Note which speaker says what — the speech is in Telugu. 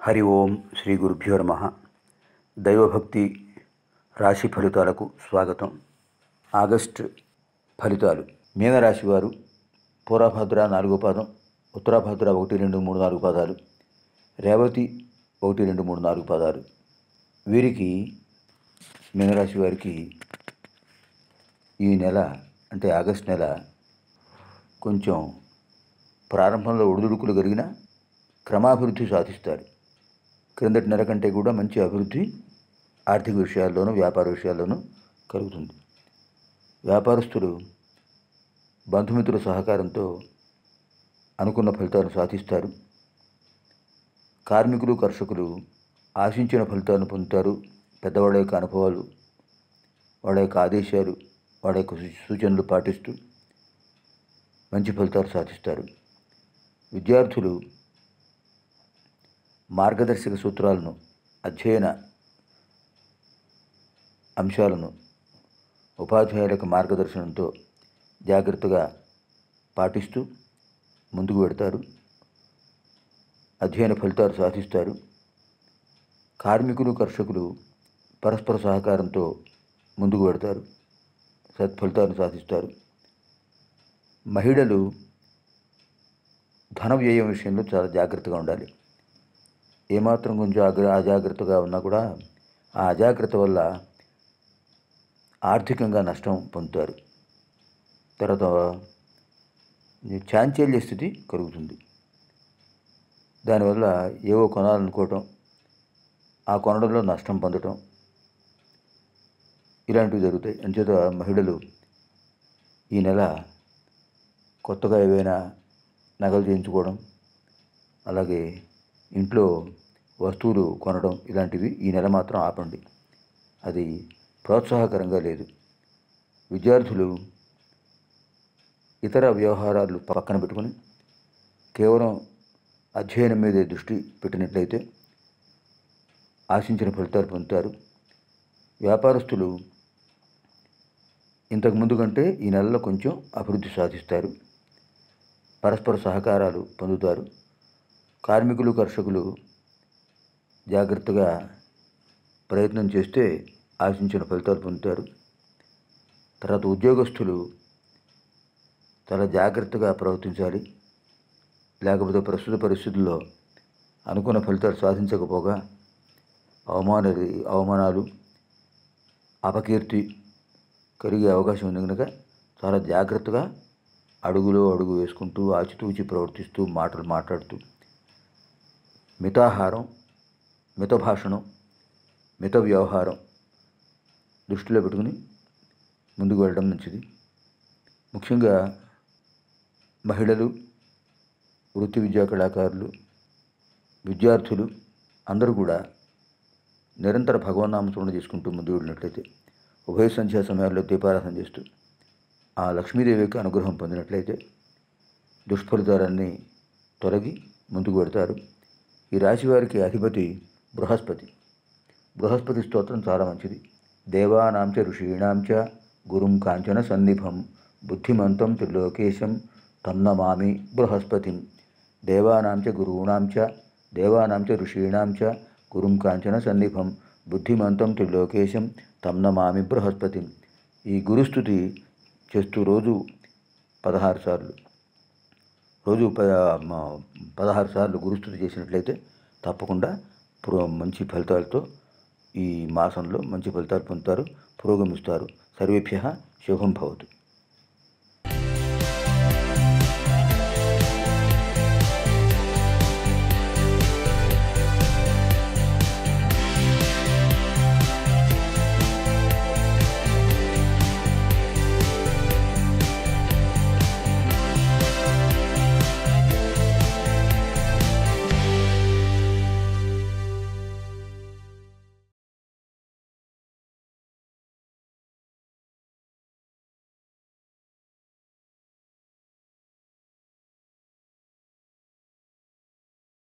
Speaker 1: హరి ఓం శ్రీ గురుభ్యో నమ దైవభక్తి రాశి ఫలితాలకు స్వాగతం ఆగస్టు ఫలితాలు మీనరాశి వారు పూర్వభద్ర నాలుగో పాదం ఉత్తరాభద్ర ఒకటి రెండు మూడు నాలుగు పాదాలు రేవతి ఒకటి రెండు మూడు నాలుగు పాదాలు వీరికి మీనరాశి వారికి ఈ నెల అంటే ఆగస్ట్ నెల కొంచెం ప్రారంభంలో ఒడిదుడుకులు కలిగిన క్రమాభివృద్ధి సాధిస్తారు క్రిందటి నెల కంటే కూడా మంచి అభివృద్ధి ఆర్థిక విషయాల్లోనూ వ్యాపార విషయాల్లోనూ కలుగుతుంది వ్యాపారస్తులు బంధుమిత్రుల సహకారంతో అనుకున్న ఫలితాలను సాధిస్తారు కార్మికులు కర్షకులు ఆశించిన ఫలితాలను పొందుతారు పెద్దవాళ్ళ యొక్క అనుభవాలు వాళ్ళ యొక్క ఆదేశాలు వాళ్ళ యొక్క సూ- సూచనలు పాటిస్తూ మంచి ఫలితాలు సాధిస్తారు విద్యార్థులు మార్గదర్శక సూత్రాలను అధ్యయన అంశాలను ఉపాధ్యాయులకు మార్గదర్శనంతో జాగ్రత్తగా పాటిస్తూ ముందుకు పెడతారు అధ్యయన ఫలితాలు సాధిస్తారు కార్మికులు కర్షకులు పరస్పర సహకారంతో ముందుకు పెడతారు సత్ఫలితాలను సాధిస్తారు మహిళలు ధన వ్యయం విషయంలో చాలా జాగ్రత్తగా ఉండాలి ఏమాత్రం కొంచెం అగ్ర అజాగ్రత్తగా ఉన్నా కూడా ఆ అజాగ్రత్త వల్ల ఆర్థికంగా నష్టం పొందుతారు తర్వాత చాంచల్య స్థితి కలుగుతుంది దానివల్ల ఏవో కొనాలనుకోవటం ఆ కొనడంలో నష్టం పొందటం ఇలాంటివి జరుగుతాయి అంచేత మహిళలు ఈ నెల కొత్తగా ఏవైనా నగలు చేయించుకోవడం అలాగే ఇంట్లో వస్తువులు కొనడం ఇలాంటివి ఈ నెల మాత్రం ఆపండి అది ప్రోత్సాహకరంగా లేదు విద్యార్థులు ఇతర వ్యవహారాలు పక్కన పెట్టుకొని కేవలం అధ్యయనం మీదే దృష్టి పెట్టినట్లయితే ఆశించిన ఫలితాలు పొందుతారు వ్యాపారస్తులు ఇంతకు ముందు కంటే ఈ నెలలో కొంచెం అభివృద్ధి సాధిస్తారు పరస్పర సహకారాలు పొందుతారు కార్మికులు కర్షకులు జాగ్రత్తగా ప్రయత్నం చేస్తే ఆశించిన ఫలితాలు పొందుతారు తర్వాత ఉద్యోగస్తులు చాలా జాగ్రత్తగా ప్రవర్తించాలి లేకపోతే ప్రస్తుత పరిస్థితుల్లో అనుకున్న ఫలితాలు సాధించకపోగా అవమాన అవమానాలు అపకీర్తి కలిగే అవకాశం ఉంది కనుక చాలా జాగ్రత్తగా అడుగులో అడుగు వేసుకుంటూ ఆచితూచి ప్రవర్తిస్తూ మాటలు మాట్లాడుతూ మితాహారం మిత భాషణం మిత వ్యవహారం దృష్టిలో పెట్టుకుని ముందుకు వెళ్ళడం మంచిది ముఖ్యంగా మహిళలు వృత్తి విద్యా కళాకారులు విద్యార్థులు అందరూ కూడా నిరంతర భగవన్నామస్మరణ చేసుకుంటూ ముందుకు వెళ్ళినట్లయితే ఉభయ సంధ్యా సమయాల్లో దీపారాధన చేస్తూ ఆ లక్ష్మీదేవి యొక్క అనుగ్రహం పొందినట్లయితే దుష్ఫలితాలన్నీ తొలగి ముందుకు పెడతారు ఈ రాశి వారికి అధిపతి బృహస్పతి బృహస్పతి స్తోత్రం చాలా మంచిది దేవానాం చ ఋషీణాం చ గురుం కాంచన సన్నిభం బుద్ధిమంతం త్రిలోకేశం తన్నమామి బృహస్పతిం దేవానాం చ గురూణాం చ దేవానాం చ ఋషీణాం చ గురుం కాంచన సన్నిభం బుద్ధిమంతం త్రిలోకేశం తన్నమామి బృహస్పతిం ఈ గురుస్థుతి చేస్తూ రోజు పదహారు సార్లు రోజు ప మ- పదహారు సార్లు గురుస్థుతి చేసినట్లయితే తప్పకుండా పురో మంచి ఫలితాలతో ఈ మాసంలో మంచి ఫలితాలు పొందుతారు పురోగమిస్తారు సర్వేభ్య శుభం భవతు